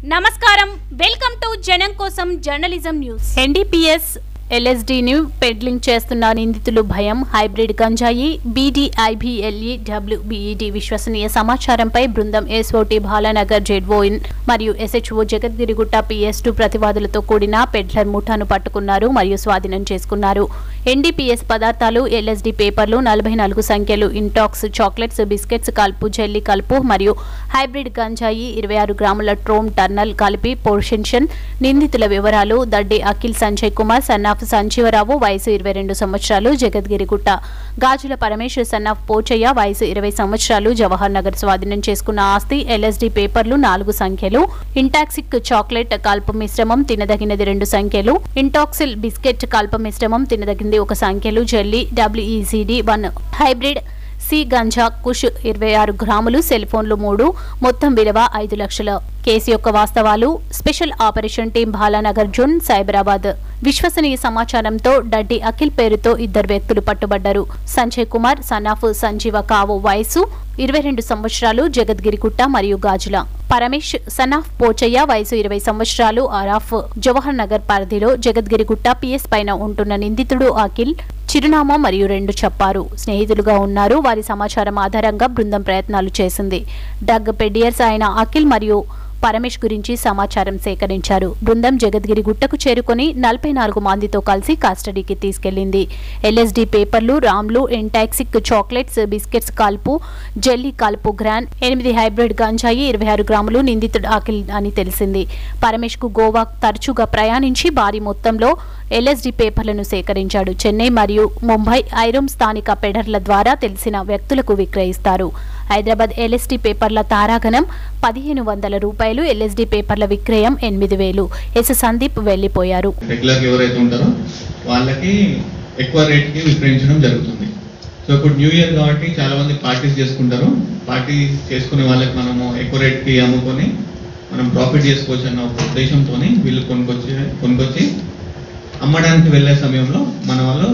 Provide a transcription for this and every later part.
నమస్కారం welcome to Janam Kosam journalism news NDPS ఎల్ఎస్డీని peddling చేస్తున్న నిందితులు భయం హైబ్రిడ్ గంజాయి బీడీఐబీఎల్ఈ డబ్ల్యూబీఈడి విశ్వసనీయ సమాచారంపై బృందం ఎస్ఓటి బాలానగర్ జెడ్ఓఇన్ మరియు ఎస్హెచ్ఓ జగద్గిరిగుట్ట పిఎస్ టూ ప్రతివాదులతో కూడిన పెడ్లర్ ముఠాను పట్టుకున్నారు మరియు స్వాధీనం చేసుకున్నారు ఎన్డీపీఎస్ పదార్థాలు ఎల్ఎస్డి పేపర్లు నలభై నాలుగు సంఖ్యలు ఇంటాక్స్ చాక్లెట్స్ బిస్కెట్స్ కలుపు జెల్లీ కలుపు మరియు హైబ్రిడ్ గంజాయి ఇరవై ఆరు గ్రాముల ట్రోమ్ టర్నల్ కలిపి పోర్షన్షన్ నిందితుల వివరాలు దడ్డి అఖిల్ సంజయ్ కుమార్ సన్నాఫ్ సంజీవరావు వయసు ఇరవై రెండు సంవత్సరాలు జగద్గిరిగుట్ట గాజుల పరమేశ్వర్ సన్నాఫ్ పోచయ్య వయసు ఇరవై సంవత్సరాలు జవహర్ నగర్ స్వాధీనం చేసుకున్న ఆస్తి ఎల్ఎస్డి పేపర్లు నాలుగు సంఖ్యలు ఇంటాక్సిక్ చాక్లెట్ కల్ప మిశ్రమం తినదగినది రెండు సంఖ్యలు ఇంటాక్సిల్ బిస్కెట్ కల్ప మిశ్రమం తినదగినది ఒక సంఖ్యలు jelly WECD one hybrid C ganja kush ఇరవై ఆరు గ్రాములు సెల్ ఫోన్లు మూడు మొత్తం విలువ ఐదు లక్షల కేసు యొక్క వాస్తవాలు special operation team Balanagar zone Cyberabad విశ్వసనీయ సమాచారంతో డడ్డి అఖిల్ పేరుతో ఇద్దరు వ్యక్తులు పట్టుబడ్డారు సంజయ్ కుమార్ సన్నాఫ్ సంజీవ కావు వయసు ఇరవై రెండు సంవత్సరాలు జగద్గిరిగుట్ట మరియు గాజుల పరమేష్ సనాఫ్ పోచయ్య వయసు ఇరవై సంవత్సరాలు ఆరాఫ్ జవహర్ నగర్ పరిధిలో జగద్గిరిగుట్ట పిఎస్ పైన ఉంటున్న నిందితుడు అఖిల్ చిరునామా మరియు రెండు చెప్పారు స్నేహితులుగా ఉన్నారు వారి సమాచారం ఆధారంగా బృందం ప్రయత్నాలు చేసింది డగ్ పెడియర్స్ అయిన అఖిల్ మరియు పరమేష్ గురించి సమాచారం సేకరించారు బృందం జగద్గిరి గుట్టకు చేరుకొని నలభై నాలుగు మందితో కలిసి కస్టడీకి తీసుకెళ్లింది ఎల్ఎస్డి పేపర్లు రామ్లు ఎంటాక్సిక్ చాక్లెట్స్ బిస్కెట్స్ కలుపు జెల్లీ కలుపు గ్రాన్ ఎనిమిది హైబ్రిడ్ గంజాయి ఇరవై ఆరు గ్రాములు నిందితుడు అఖిల్ అని తెలిసింది పరమేష్ కు గోవా తరచుగా ప్రయాణించి భారీ మొత్తంలో ఎల్ఎస్డి పేపర్లను సేకరించాడు చెన్నై మరియు ముంబై ఐరోమ్ స్థానిక పెడర్ల ద్వారా తెలిసిన వ్యక్తులకు విక్రయిస్తారు హైదరాబాద్ ఎల్ఎస్డి పేపర్ల తారాగణం పదిహేను వందల రూపాయలు ఎల్ఎస్డి పేపర్ల విక్రయం ఎనిమిది వేలు ఎస్ సందీప్ వెళ్లిపోయారు రెగ్యులర్ ఎవరైతే ఉంటారో వాళ్ళకి ఎక్కువ రేట్కి విక్రయించడం జరుగుతుంది సో ఇప్పుడు న్యూ ఇయర్ కాబట్టి చాలా మంది పార్టీస్ చేసుకుంటారు పార్టీ చేసుకునే వాళ్ళకి మనము ఎక్కువ రేట్కి అమ్ముకొని మనం ప్రాఫిట్ చేసుకోవచ్చు అన్న ఒక ఉద్దేశంతో వీళ్ళు కొనుక్కొచ్చి కొనుక్కొచ్చి అమ్మడానికి వెళ్ళే సమయంలో మన వాళ్ళు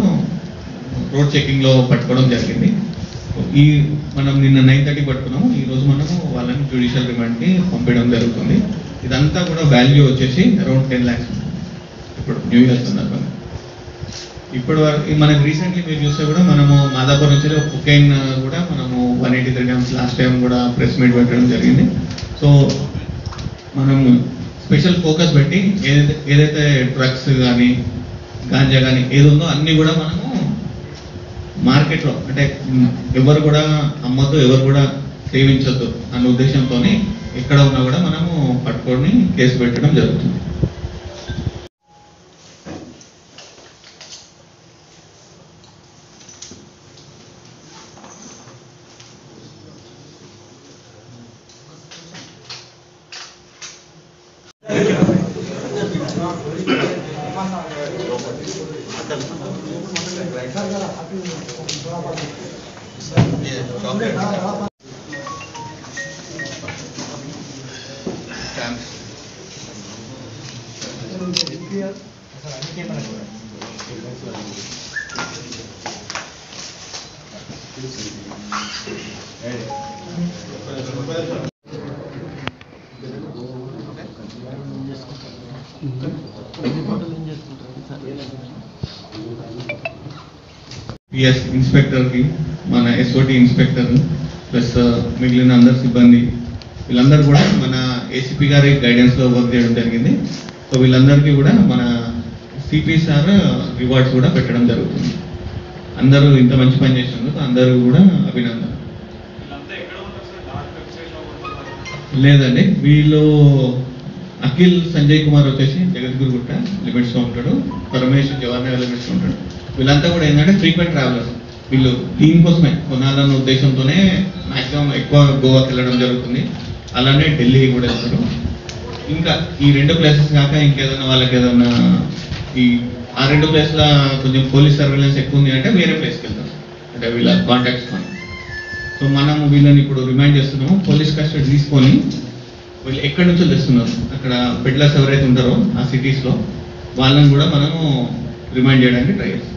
రోడ్ చెకింగ్లో పట్టుకోవడం జరిగింది ఈ మనం నిన్న నైన్ థర్టీ పట్టుకున్నాము ఈ రోజు మనము వాళ్ళని జ్యుడిషియల్ రిమాండ్కి పంపించడం జరుగుతుంది ఇదంతా కూడా వాల్యూ వచ్చేసి అరౌండ్ టెన్ ల్యాక్స్ ఇప్పుడు న్యూ ఇయర్ సందర్భంగా ఇప్పుడు వరకు- మనకి రీసెంట్లీ మీరు చూస్తే కూడా మనము మాదాపూర్ నుంచి కుకైన్ కూడా మనము one eighty three grams last time కూడా ప్రెస్ మీట్ పెట్టడం జరిగింది సో మనం స్పెషల్ ఫోకస్ పెట్టి ఏదైతే ఏదైతే డ్రగ్స్ కానీ గాంజా కానీ ఏది ఉందో అన్నీ కూడా మనము మార్కెట్లో అంటే మ్, ఎవరు కూడా అమ్మద్దు ఎవరు కూడా సేవించొద్దు అన్న ఉద్దేశంతో ఎక్కడ ఉన్నా కూడా మనము పట్టుకొని కేసు పెట్టడం జరుగుతుంది పిఎస్ ఇన్స్పెక్టర్కి మన ఎస్ఓటి ఇన్స్పెక్టర్ ప్లస్ మిగిలిన అందరు సిబ్బంది వీళ్ళందరూ కూడా మన ఏసీపీ గారి గైడెన్స్లో వర్క్ చేయడం జరిగింది సో వీళ్ళందరికీ కూడా మన సిపి సార్ రివార్డ్స్ కూడా పెట్టడం జరుగుతుంది అందరూ ఇంత మంచి పని చేసినందుకు అందరూ కూడా అభినందన లేదండి వీళ్ళు అఖిల్ సంజయ్ కుమార్ వచ్చేసి జగద్గురు గుట్ట లిమిట్స్ లో ఉంటాడు పరమేష్ జవహర్ లిమిట్స్ లో ఉంటాడు వీళ్ళంతా కూడా ఏంటంటే ఫ్రీక్వెంట్ ట్రావెలర్స్ వీళ్ళు దీనికోసమే కొనాలన్న ఉద్దేశంతోనే మాక్సిమం ఎక్కువ గోవాకి వెళ్ళడం జరుగుతుంది అలానే ఢిల్లీ కూడా వెళ్తారు ఇంకా ఈ రెండు ప్లేసెస్ కాక ఇంకేదైనా వాళ్ళకి ఏదైనా ఈ ఆ రెండు ప్లేస్ల కొంచెం పోలీస్ సర్వేలెన్స్ ఎక్కువ ఉంది అంటే వేరే ప్లేస్కి వెళ్తారు అంటే వీళ్ళ కాంటాక్ట్స్ మనం సో మనం వీళ్ళని ఇప్పుడు రిమైండ్ చేస్తున్నాము పోలీస్ కస్టడీ తీసుకొని వీళ్ళు ఎక్కడి నుంచో తెస్తున్నారు అక్కడ పెడ్లర్స్ ఎవరైతే ఉంటారో ఆ సిటీస్ లో వాళ్ళని కూడా మనము రిమైండ్ చేయడానికి ట్రై చేస్తాం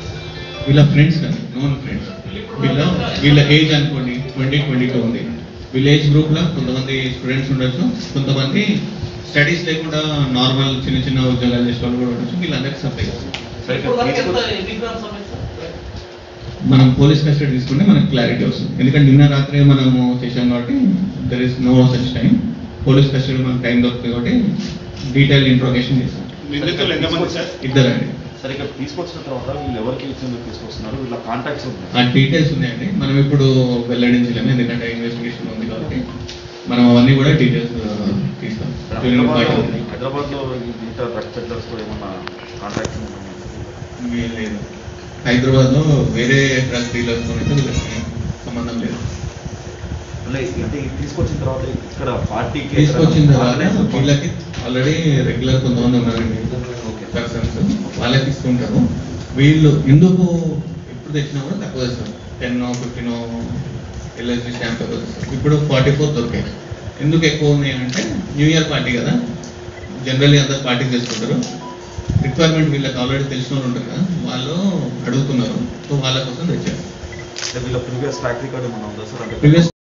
వీళ్ళ ఫ్రెండ్స్ కానీ నోన్ ఫ్రెండ్స్ వీళ్ళ వీళ్ళ ఏజ్ అనుకోండి ట్వంటీ ట్వంటీ టూ ఉంది విలేజ్ గ్రూప్లో కొంతమంది స్టూడెంట్స్ ఉండొచ్చు కొంతమంది స్టడీస్ లేకుండా నార్మల్ చిన్న చిన్న ఉద్యోగాలు చేసే వాళ్ళు కూడా ఉండొచ్చు వీళ్ళందరికీ సప్లై చేస్తాం సరే ఇక్కడ తీసుకొచ్చి- మనం పోలీస్ కస్టడీ తీసుకుంటే మనకు క్లారిటీ వస్తుంది ఎందుకంటే నిన్న రాత్రి మనము చేసాం కాబట్టి there is no such time police custody మనకు టైం దొరుకుతుంది కాబట్టి డీటెయిల్ ఇంట్రోగేషన్ చేస్తాం నిందితులు ఎంతమంది సార్ ఇద్దరండి సరే ఇక్కడ తీసుకొచ్చిన తర్వాత వీళ్ళు ఎవరికి ఇచ్చేందుకు తీసుకొస్తున్నారు వీళ్ళ కాంటాక్ట్స్ ఉన్నాయి ఆ డీటెయిల్స్ ఉన్నాయండి మనం ఇప్పుడు వెల్లడించలేము ఎందుకంటే ఇన్వెస్టిగేషన్ ఉంది కాబట్టి మనం అవన్నీ కూడా డీటెయిల్స్ తీస్తాం హైదరాబాద్ హైదరాబాద్ లో ఇంత డ్రగ్ పెడ్లర్స్ తో ఏమన్నా కాంటాక్ట్స్ లేదు హైదరాబాద్లో వేరే డ్రగ్ డీలర్స్ అయితే వీళ్ళకి సంబంధం లేదు అంటే అంటే ఇది తీసుకొచ్చిన తర్వాత ఇక్కడ పార్టీకి తీసుకొచ్చిన తర్వాత వీళ్ళకి ఆల్రెడీ రెగ్యులర్ కొంతమంది ఉన్నారండి ఓకే పర్సన్స్ వాళ్ళకి ఇస్తుంటారు వీళ్ళు ఎందుకు ఎప్పుడు తెచ్చినా కూడా తక్కువ తెస్తారు టెన్ ఫిఫ్టీన్ ఎల్ఎస్డి స్టాంప్ తక్కువ తెస్తారు ఇప్పుడు ఫార్టీ ఫోర్ దొరికాయి ఎందుకు ఎక్కువ ఉన్నాయి అంటే న్యూ ఇయర్ పార్టీ కదా జనరల్లీ అందరు పార్టీ చేసుకుంటారు రిక్వైర్మెంట్ వీళ్ళకి ఆల్రెడీ తెలిసిన వాళ్ళు ఉంటారు కదా వాళ్ళు అడుగుతున్నారు సో వాళ్ళ కోసం తెచ్చారు వీళ్ళ ప్రీవియస్ ట్రాక్ రికార్డ్ ఏమన్నా ఉందా సార్ అంటే ప్రీవియస్